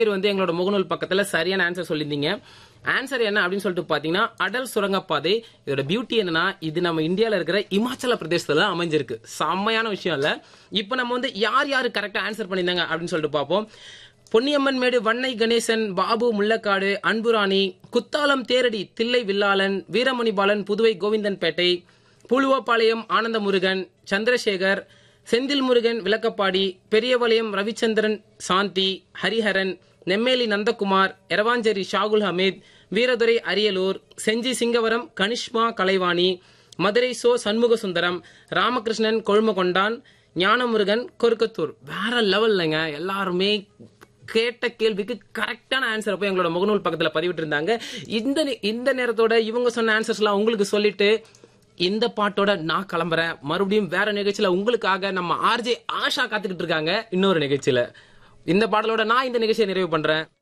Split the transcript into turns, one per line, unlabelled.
பேர் வந்து எங்களோட முகநூல் பக்கத்துல சரியான ஆன்சர் சொல்லியிருந்தீங்க ஆன்சர் என்ன அப்படின்னு சொல்லிட்டு பாத்தீங்கன்னா அடல் சுரங்கப்பாதை இதோட பியூட்டி என்னன்னா இது நம்ம இந்தியால இருக்கிற இமாச்சல பிரதேசத்துல அமைஞ்சிருக்கு செம்மையான விஷயம் இல்ல இப்போ நம்ம வந்து யார் யாரு கரெக்டா ஆன்சர் பண்ணியிருந்தாங்க அப்படின்னு சொல்லிட்டு பார்ப்போம் பொன்னியம்மன் மேடு வண்ணை கணேசன் பாபு முள்ளக்காடு அன்புராணி குத்தாலம் தேரடி தில்லை வில்லாளன் வீரமணி பாலன் புதுவை கோவிந்தன்பேட்டை புழுவப்பாளையம் ஆனந்த முருகன் சந்திரசேகர் செந்தில் முருகன் விளக்கப்பாடி பெரியவளையம் ரவிச்சந்திரன் சாந்தி ஹரிஹரன் நெம்மேலி நந்தகுமார் எரவாஞ்சேரி ஷாகுல் ஹமீத் வீரதுரை அரியலூர் செஞ்சி சிங்கவரம் கனிஷ்மா கலைவாணி மதுரை சோ சண்முக சுந்தரம் ராமகிருஷ்ணன் கொழுமகொண்டான் ஞானமுருகன் கொருக்கத்தூர் வேற லெவல்லங்க எல்லாருமே கேட்ட கேள்விக்கு கரெக்டான ஆன்சர் போய் எங்களோட முகநூல் பக்கத்துல பதிவிட்டு இருந்தாங்க இந்த நே- இந்த நேரத்தோட இவங்க சொன்ன ஆன்சர்ஸ்லாம் உங்களுக்கு சொல்லிட்டு இந்த பாட்டோட நான் கிளம்புறேன் மறுபடியும் வேற நிகழ்ச்சியில உங்களுக்காக நம்ம ஆர்ஜே ஆஷா காத்துக்கிட்டு இருக்காங்க இன்னொரு நிகழ்ச்சியில இந்த பாடலோட நான் இந்த நிகழ்ச்சியை நிறைவு பண்றேன்